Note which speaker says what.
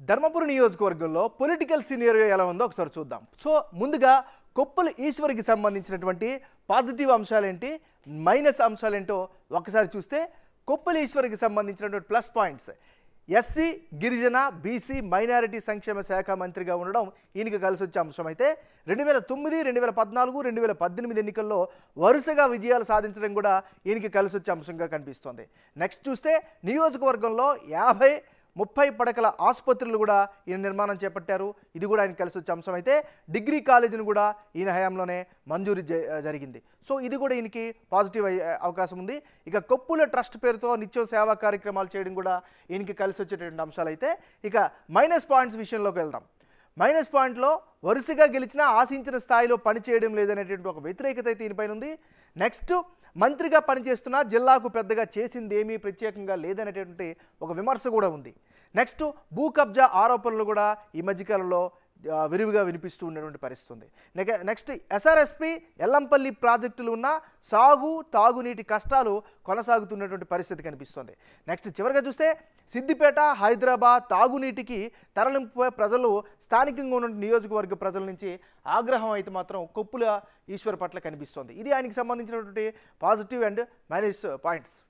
Speaker 1: ధర్మపురి నియోజకవర్గంలో పొలిటికల్ సీనియర్గా ఎలా ఉందో ఒకసారి చూద్దాం సో ముందుగా కొప్పుల ఈశ్వర్కి సంబంధించినటువంటి పాజిటివ్ అంశాలేంటి మైనస్ అంశాలేంటో ఒకసారి చూస్తే కొప్పుల ఈశ్వర్కి సంబంధించినటువంటి ప్లస్ పాయింట్స్ ఎస్సీ గిరిజన బీసీ మైనారిటీ సంక్షేమ శాఖ మంత్రిగా ఉండడం ఈయనకి కలిసి వచ్చే అంశం అయితే రెండు వేల తొమ్మిది రెండు వేల పద్నాలుగు రెండు వేల పద్దెనిమిది ఎన్నికల్లో వరుసగా విజయాలు సాధించడం కూడా ఈయనకి కలిసి వచ్చే అంశంగా కనిపిస్తోంది నెక్స్ట్ చూస్తే నియోజకవర్గంలో యాభై ముప్పై పడకల ఆసుపత్రులు కూడా ఈయన నిర్మాణం చేపట్టారు ఇది కూడా ఆయన కలిసి వచ్చే అంశం అయితే డిగ్రీ కాలేజీని కూడా ఈయన హయాంలోనే మంజూరు జ- జరిగింది సో ఇది కూడా ఈయనకి పాజిటివ్ అయ్యే అవకాశం ఉంది ఇక కొప్పుల ట్రస్ట్ పేరుతో నిత్యం సేవా కార్యక్రమాలు చేయడం కూడా ఈయనకి కలిసి వచ్చేటువంటి అంశాలు అయితే ఇక మైనస్ పాయింట్స్ విషయంలోకి వెళ్దాం మైనస్ పాయింట్లో వరుసగా గెలిచినా ఆశించిన స్థాయిలో పనిచేయడం లేదనేటువంటి ఒక వ్యతిరేకత అయితే ఈయనపైన ఉంది నెక్స్ట్ మంత్రిగా పనిచేస్తున్నా జిల్లాకు పెద్దగా చేసింది ఏమీ ప్రత్యేకంగా లేదనేటువంటి ఒక విమర్శ కూడా ఉంది నెక్స్ట్ భూ కబ్జా ఆరోపణలు కూడా ఈ మధ్యకాలంలో ఆ, విరివిగా వినిపిస్తూ ఉన్నటువంటి పరిస్థితి ఉంది నెగ- నెక్స్ట్ ఎస్ఆర్ఎస్పి ఎల్లంపల్లి ప్రాజెక్టులు ఉన్న సాగు తాగునీటి కష్టాలు కొనసాగుతున్నటువంటి పరిస్థితి కనిపిస్తుంది నెక్స్ట్ చివరిగా చూస్తే సిద్దిపేట హైదరాబాద్ తాగునీటికి తరలింపు ప్రజలు స్థానికంగా ఉన్న నియోజకవర్గ ప్రజల నుంచి ఆగ్రహం అయితే మాత్రం కొప్పుల ఈశ్వర్ పట్ల కనిపిస్తోంది ఇది ఆయనకి సంబంధించినటువంటి పాజిటివ్ అండ్ మైనస్ పాయింట్స్